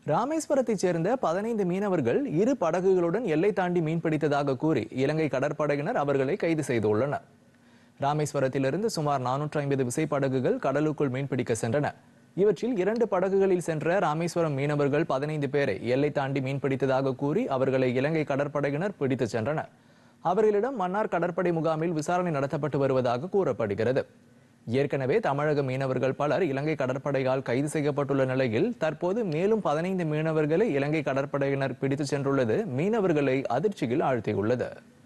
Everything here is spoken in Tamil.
ராமேஸ்வரத்தைச் சேர்ந்த பதினைந்து மீனவர்கள் இரு படகுகளுடன் எல்லை தாண்டி மீன்பிடித்ததாக கூறி இலங்கை கடற்படையினர் அவர்களை கைது செய்துள்ளனர் ராமேஸ்வரத்திலிருந்து சுமார் நானூற்று ஐம்பது விசைப்படகுகள் கடலுக்குள் மீன்பிடிக்க சென்றன இவற்றில் இரண்டு படகுகளில் சென்ற ராமேஸ்வரம் மீனவர்கள் பதினைந்து பேரை எல்லை தாண்டி மீன்பிடித்ததாக கூறி அவர்களை இலங்கை கடற்படையினர் பிடித்துச் சென்றனர் அவர்களிடம் மன்னார் கடற்படை முகாமில் விசாரணை நடத்தப்பட்டு வருவதாக கூறப்படுகிறது ஏற்கனவே தமிழக மீனவர்கள் பலர் இலங்கை கடற்படையால் கைது செய்யப்பட்டுள்ள நிலையில் தற்போது மேலும் பதினைந்து மீனவர்களை இலங்கை கடற்படையினர் பிடித்துச் சென்றுள்ளது மீனவர்களை அதிர்ச்சியில் ஆழ்த்தியுள்ளது